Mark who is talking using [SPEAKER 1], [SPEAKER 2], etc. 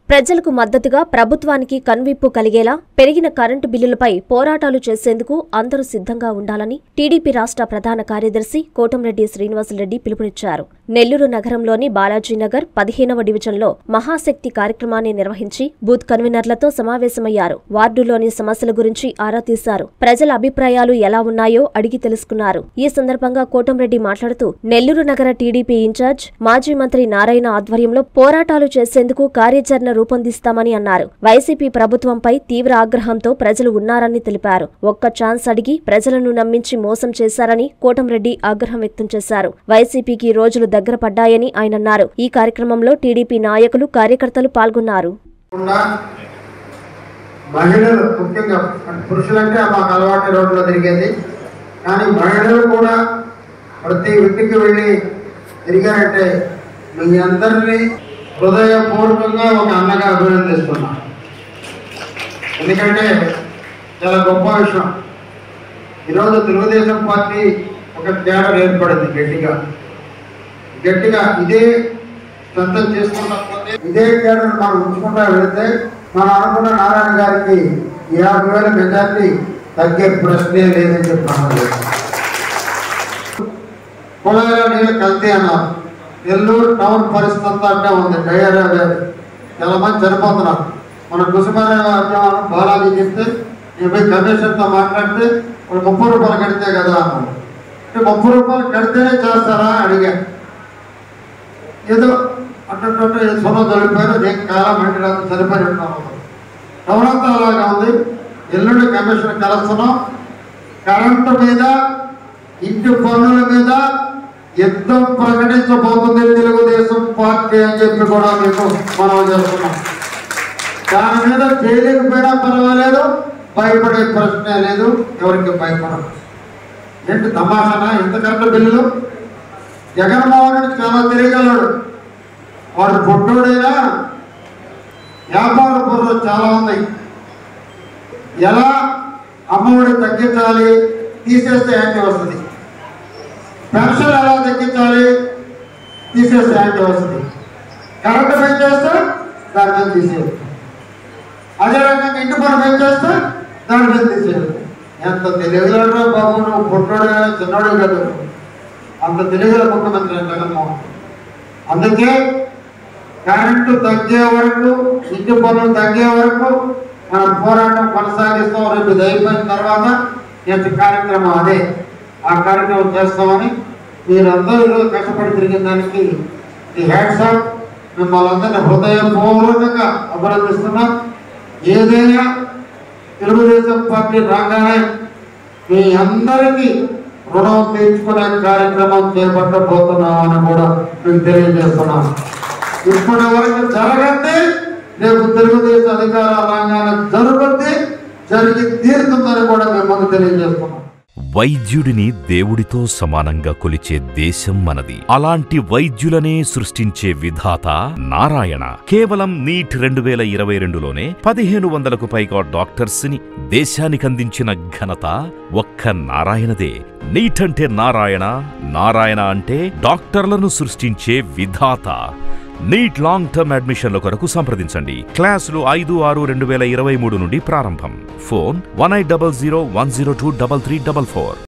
[SPEAKER 1] ప్రజలకు మద్దతుగా ప్రభుత్వానికి కన్విప్పు కలిగేలా పెరిగిన కరెంటు బిల్లులపై పోరాటాలు చేసేందుకు అందరూ సిద్ధంగా ఉండాలని టీడీపీ రాష్ట్ర ప్రధాన కార్యదర్శి కోటంరెడ్డి శ్రీనివాసరెడ్డి పిలుపునిచ్చారు నెల్లూరు నగరంలోని బాలాజీనగర్ పదిహేనవ డివిజన్లో మహాశక్తి కార్యక్రమాన్ని నిర్వహించి బూత్ కన్వీనర్లతో సమావేశమయ్యారు వార్డులోని సమస్యల గురించి ఆరా తీశారు ప్రజల అభిప్రాయాలు ఎలా ఉన్నాయో అడిగి తెలుసుకున్నారు ఈ సందర్భంగా కోటంరెడ్డి మాట్లాడుతూ నెల్లూరు నగర టీడీపీ ఇన్ఛార్జ్ మాజీ మంత్రి నారాయణ ఆధ్వర్యంలో పోరాటాలు చేసేందుకు కార్యాచరణ రూపొందిస్తామని అన్నారు వైసీపీ ప్రభుత్వంపై తీవ్ర ఆగ్రహంతో ప్రజలు ఉన్నారని తెలిపారు ఒక్క ఛాన్స్ అడిగి ప్రజలను నమ్మించి మోసం చేశారని కోటంరెడ్డి ఆగ్రహం వ్యక్తం చేశారు వైసీపీకి రోజులు దగ్గర పడ్డాయని ఆయన అన్నారు ఈ కార్యక్రమంలో టీడీపీ నాయకులు కార్యకర్తలు పాల్గొన్నారు
[SPEAKER 2] కాకుండా మహిళలు ముఖ్యంగా పురుషులంటే మాకు అలవాటు రోడ్లో తిరిగేది కానీ మహిళలు కూడా ప్రతి ఇంటికి వెళ్ళి తిరిగారంటే మీ అందరినీ హృదయపూర్వకంగా ఒక అన్నగా అభినందిస్తున్నాం ఎందుకంటే చాలా గొప్ప విషయం ఈరోజు తెలుగుదేశం పార్టీ ఒక తేడా ఏర్పడింది గట్టిగా గట్టిగా ఇదే శ్రద్ధ చేసుకుంటే ఇదే కేడర్ మనం ఉంచుకుంటా వెళితే మనం అనుకున్న నారాయణ గారికి యాభై వేల మెజార్టీ తగ్గే ప్రశ్నే లేదని చెప్తున్నాను కుళాయిలో నీళ్ళు కల్తీ అన్నారు నెల్లూరు టౌన్ పరిస్థితి అంతా అంటే ఉంది డయేరియా వ్యాధి చాలా మంది చనిపోతున్నారు మన కుసుమారావు బాలాజీ చెప్తే నేను పోయి కమిషన్తో మాట్లాడితే వాళ్ళు ముప్పై రూపాయలు కడితే కదా అన్నారు అంటే ముప్పై రూపాయలు కడితేనే చేస్తారా అని అడిగాను ఏదో అట్టే సొన చనిపోయారు నేను కాలం మంటలంతా చనిపోయి ఉంటాను టౌనంతా అలాగా ఉంది ఎల్లుండి కమిషన్ కలుస్తున్నాం కరెంటు మీద ఇంటి పన్నుల మీద యుద్ధం ప్రకటించబోతుంది తెలుగుదేశం పార్టీ అని చెప్పి కూడా మీకు మనం చేస్తున్నాం దాని మీద చేయలేకపోయినా పర్వాలేదు భయపడే ప్రశ్నే లేదు ఎవరికి భయపడదు ఏంటి తమాషానా ఎంత కరెంటు బిల్లులు జగన్మోహన్ రెడ్డి చాలా తిరగలడు వాడు పుట్టుడైనా వ్యాపార బుర్ర చాలా ఉన్నాయి ఎలా అమ్మఒడి తగ్గించాలి తీసేస్తే యాంటీ వస్తుంది పెన్షన్ ఎలా తగ్గించాలి తీసేస్తే యాంటీ వస్తుంది కరెంటు పెంచేస్తే దాని మీద తీసేది అదే రకంగా ఇంటి పని పెంచేస్తే దాని మీద తీసేది ఎంత తెలియగలరా బాబు నువ్వు పుట్టోడు చిన్నోడు కదా అంత తెలియగల ముఖ్యమంత్రి జగన్మోహన్ అందుకే కరెంటు తగ్గే వరకు ఇంటి పనులు తగ్గే వరకు మనం పోరాటం కొనసాగిస్తాం రేపు ఇది అయిపోయిన తర్వాత నెక్స్ట్ కార్యక్రమం అదే ఆ కార్యక్రమం చేస్తామని మీరందరూ ఈరోజు కష్టపడి తిరిగిన దానికి ఈ హ్యాట్సాప్ మిమ్మల్ని అందరినీ హృదయపూర్వకంగా అభినందిస్తున్నాం ఏదైనా తెలుగుదేశం పార్టీ రాగానే మీ అందరికీ రుణం తీర్చుకునే కార్యక్రమం చేపట్టబోతున్నామని కూడా మీకు తెలియజేస్తున్నాం ఇప్పటి వరకు జరగండి రేపు తెలుగుదేశం అధికార రంగాన జరుగుద్ది జరిగి తీరుతుందని కూడా మేము ముందు తెలియజేస్తున్నాం
[SPEAKER 3] వైద్యుడిని దేవుడితో సమానంగా కొలిచే దేశం మనది అలాంటి వైద్యులనే సృష్టించే విధాత నారాయణ కేవలం నీట్ రెండు వేల ఇరవై రెండులోనే పదిహేను వందలకు పైగా డాక్టర్స్ ని దేశానికందించిన ఘనత ఒక్క నారాయణదే నీట్ అంటే నారాయణ నారాయణ అంటే డాక్టర్లను సృష్టించే విధాత నీట్ లాంగ్ టర్మ్ అడ్మిషన్ల కొరకు సంప్రదించండి క్లాసులు ఐదు ఆరు రెండు వేల ఇరవై మూడు నుండి ప్రారంభం phone one eight double zero one zero two double three double four